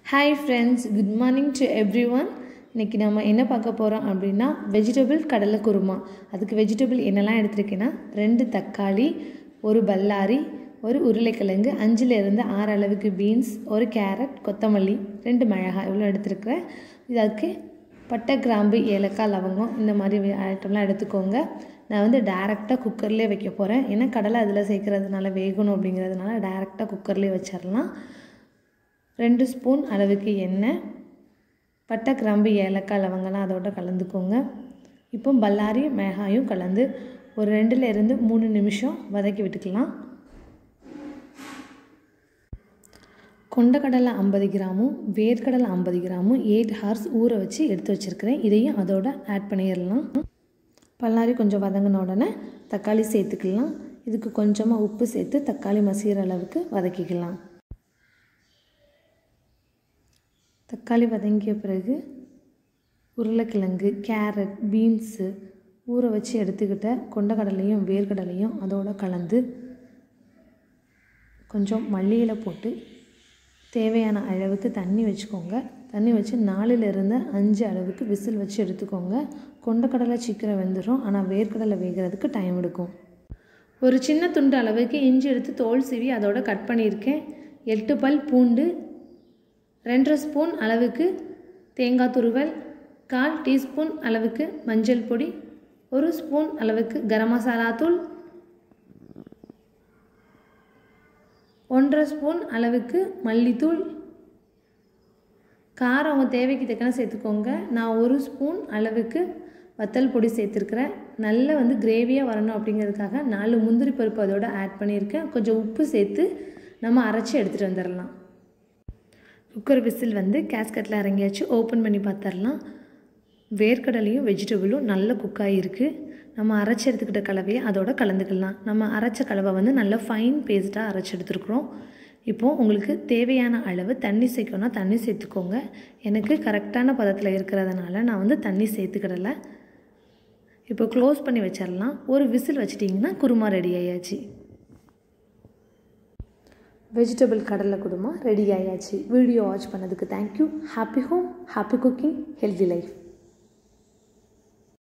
hi friends good morning to everyone இன்றைக்கி நம்ம என்ன பார்க்க போகிறோம் அப்படின்னா வெஜிடபிள் கடலை குருமா அதுக்கு வெஜிடபிள் என்னெல்லாம் எடுத்திருக்கேன்னா ரெண்டு தக்காளி ஒரு பல்லாரி ஒரு உருளைக்கிழங்கு அஞ்சுலேருந்து ஆறு அளவுக்கு பீன்ஸ் ஒரு கேரட் கொத்தமல்லி ரெண்டு மிளகாய் இவ்வளோ எடுத்துருக்கிறேன் இதுக்கு பட்டை கிராம்பு ஏலக்காய் லவங்கம் இந்த மாதிரி ஐட்டம்லாம் எடுத்துக்கோங்க நான் வந்து டேரெக்டாக குக்கர்லேயே வைக்க போகிறேன் ஏன்னா கடலை அதில் சேர்க்குறதுனால வேகணும் அப்படிங்கிறதுனால டேரெக்டாக குக்கர்லேயே வச்சிடலாம் ரெண்டு ஸ்பூன் அளவுக்கு எண்ணெய் பட்டை கிராம்பு ஏலக்காய் லவங்கெல்லாம் அதோட கலந்துக்கோங்க இப்போ பல்லாரி மிளகாயும் கலந்து ஒரு ரெண்டுலேருந்து மூணு நிமிஷம் வதக்கி விட்டுக்கலாம் கொண்டக்கடலை ஐம்பது கிராமும் வேர்க்கடலை ஐம்பது கிராமும் எயிட் ஹார்ஸ் ஊற வச்சு எடுத்து வச்சுருக்கிறேன் இதையும் அதோட ஆட் பண்ணிடலாம் பல்லாரி கொஞ்சம் வதங்கின உடனே தக்காளி சேர்த்துக்கலாம் இதுக்கு கொஞ்சமாக உப்பு சேர்த்து தக்காளி மசிகிற அளவுக்கு வதக்கிக்கலாம் தக்காளி வதங்கிய பிறகு உருளைக்கிழங்கு கேரட் பீன்ஸு ஊற வச்சு எடுத்துக்கிட்ட கொண்டக்கடலையும் வேர்க்கடலையும் அதோடு கலந்து கொஞ்சம் மல்லியில் போட்டு தேவையான அளவுக்கு தண்ணி வச்சுக்கோங்க தண்ணி வச்சு நாலுலேருந்து அஞ்சு அளவுக்கு விசில் வச்சு எடுத்துக்கோங்க கொண்டக்கடலை சீக்கிரம் வெந்துடும் ஆனால் வேர்க்கடலை வேகிறதுக்கு டைம் எடுக்கும் ஒரு சின்ன துண்டு அளவுக்கு இஞ்சி எடுத்து தோல் சீவி அதோட கட் பண்ணியிருக்கேன் எட்டு பல் பூண்டு ரெண்டரை ஸ்பூன் அளவுக்கு தேங்காய் துருவல் கால் டீஸ்பூன் அளவுக்கு மஞ்சள் பொடி ஒரு ஸ்பூன் அளவுக்கு கரம் மசாலா தூள் ஒன்றரை ஸ்பூன் அளவுக்கு மல்லித்தூள் காரம் உங்கள் தேவைக்கு தக்கன சேர்த்துக்கோங்க நான் ஒரு ஸ்பூன் அளவுக்கு வத்தல் பொடி சேர்த்துருக்குறேன் நல்ல வந்து கிரேவியாக வரணும் அப்படிங்கிறதுக்காக நாலு முந்திரி பருப்பு அதோட ஆட் பண்ணியிருக்கேன் கொஞ்சம் உப்பு சேர்த்து நம்ம அரைச்சி எடுத்துகிட்டு வந்துடலாம் குக்கர் விசில் வந்து கேஸ்கட்டில் இறங்கியாச்சு ஓப்பன் பண்ணி பார்த்துடலாம் வேர்க்கடலையும் வெஜிடபிளும் நல்ல குக்காகி இருக்குது நம்ம அரைச்சி எடுத்துக்கிட்ட கலவையை அதோட கலந்துக்கலாம் நம்ம அரைச்ச கலவை வந்து நல்ல ஃபைன் பேஸ்ட்டாக அரைச்சி எடுத்துருக்குறோம் இப்போது உங்களுக்கு தேவையான அளவு தண்ணி சேர்க்கணும்னா தண்ணி சேர்த்துக்கோங்க எனக்கு கரெக்டான பதத்தில் இருக்கிறதுனால நான் வந்து தண்ணி சேர்த்துக்கிடலை இப்போ க்ளோஸ் பண்ணி வச்சிடலாம் ஒரு விசில் வச்சிட்டிங்கன்னா குருமா ரெடி ஆயாச்சு வெஜிடபிள் கடலை குருமா ரெடி ஆயாச்சு வீடியோ வாட்ச் பண்ணதுக்கு thank you happy home happy cooking healthy life